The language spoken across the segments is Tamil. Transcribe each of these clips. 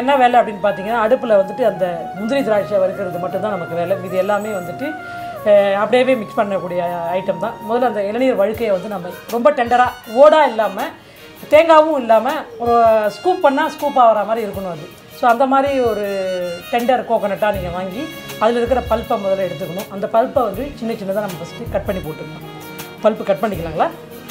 என்ன வேலை அப்படின்னு பார்த்தீங்கன்னா அடுப்பில் வந்துட்டு அந்த முந்திரி திராட்சை வறுக்கிறது மட்டும்தான் நமக்கு வேலை இது எல்லாமே வந்துட்டு அஹ், அப்படியே மிக்ஸ் பண்ணக்கூடிய ஐட்டம் தான் முதல்ல அந்த இளநீர் வழுக்கையை வந்து நம்ம ரொம்ப டெண்டராக ஓடா இல்லாமல் தேங்காவும் இல்லாமல் ஒரு ஸ்கூப் பண்ணால் ஸ்கூப் ஆகிற மாதிரி இருக்கணும் அது ஸோ அந்த மாதிரி ஒரு டெண்டர் கோகோனட்டாக நீங்கள் வாங்கி அதில் இருக்கிற பல்ப்பை முதல்ல எடுத்துக்கணும் அந்த பல்ப்பை வந்து சின்ன சின்னதாக நம்ம ஃபஸ்ட்டு கட் பண்ணி போட்டுக்கலாம் பல்ப்பு கட் பண்ணிக்கலாங்களா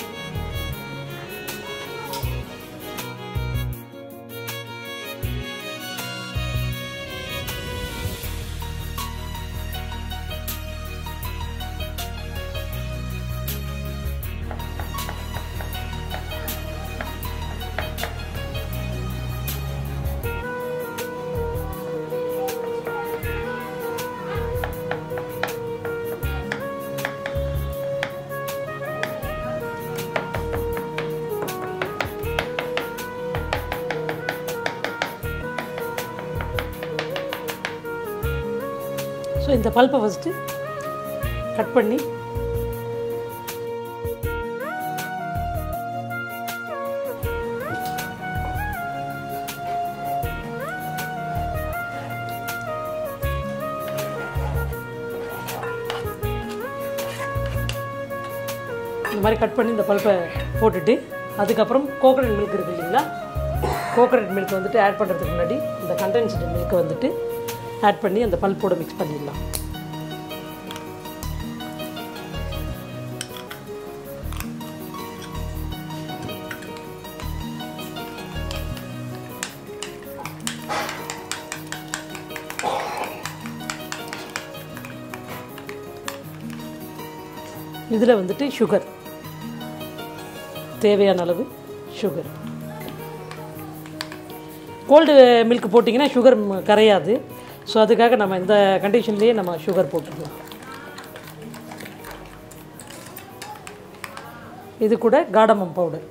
ஸோ இந்த பல்ப்பை ஃபஸ்ட்டு கட் பண்ணி இந்த மாதிரி கட் பண்ணி இந்த பல்ப்பை போட்டுட்டு அதுக்கப்புறம் கோகனட் மில்க் இருக்குது இல்லைங்களா கோகனட் மில்க் வந்துட்டு ஆட் பண்ணுறதுக்கு முன்னாடி இந்த கண்டென்ஸ்டு மில்க்கை வந்துட்டு ஆட் பண்ணி அந்த பல்ப்போட மிக்ஸ் பண்ணிடலாம் இதில் வந்துட்டு சுகர் தேவையான அளவு சுகர் கோல்டு மில்க் போட்டிங்கன்னா சுகர் கரையாது ஸோ அதுக்காக நம்ம இந்த கண்டிஷன்லேயே நம்ம சுகர் போட்டுக்கலாம் இது கூட காடமம் பவுடர்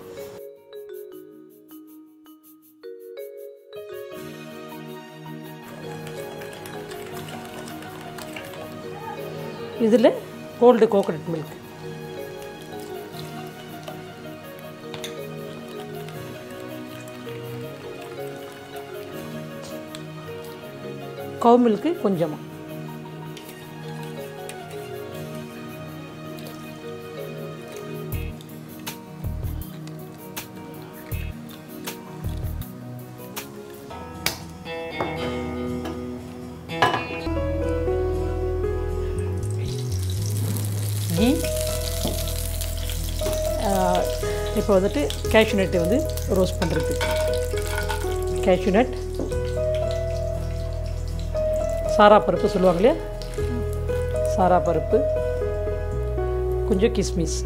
இதில் cold coconut milk cow milk கொஞ்சமாக கீ இப்போ வந்துட்டு கேஷ்யூ நட்டை வந்து ரோஸ்ட் பண்ணுறது கேஷ்யூ நட் சாரா பருப்பு சொல்லுவாங்க இல்லையா சாரா பருப்பு கொஞ்சம் கிஸ்மிஸ்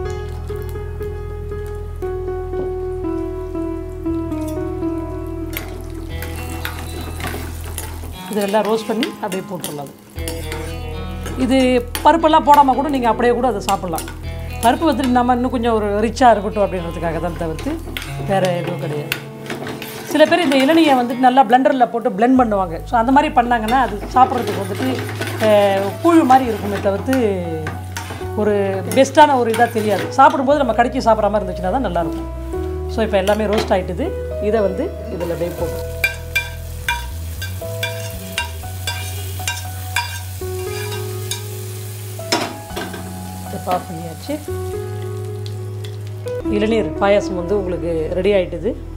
இதெல்லாம் ரோஸ்ட் பண்ணி அப்படியே போட்டுடலாம் இது பருப்பெல்லாம் போடாமல் கூட நீங்கள் அப்படியே கூட அதை சாப்பிட்லாம் பருப்பு வந்துட்டு நம்ம இன்னும் கொஞ்சம் ஒரு ரிச்சாக இருக்கட்டும் அப்படின்றதுக்காக தான் தவிர்த்து வேறு எதுவும் கிடையாது சில பேர் இந்த இளநியை வந்துட்டு நல்லா பிளெண்டரில் போட்டு பிளெண்ட் பண்ணுவாங்க ஸோ அந்த மாதிரி பண்ணாங்கன்னா அது சாப்பிட்றதுக்கு வந்துட்டு அஹ், கூழ் மாதிரி இருக்குமே தவிர்த்து ஒரு பெஸ்ட்டான ஒரு இதாக தெரியாது சாப்பிடும்போது நம்ம கடிச்சு சாப்பிட்ற மாதிரி இருந்துச்சுன்னா தான் நல்லாயிருக்கும் ஸோ இப்போ எல்லாமே ரோஸ்ட் ஆகிட்டுது இதை வந்து இதில் அப்படியே போட்டு இதை ஆஃப் பண்ணியாச்சு இளநீர் பாயாசம் வந்து உங்களுக்கு ரெடி ஆயிட்டுது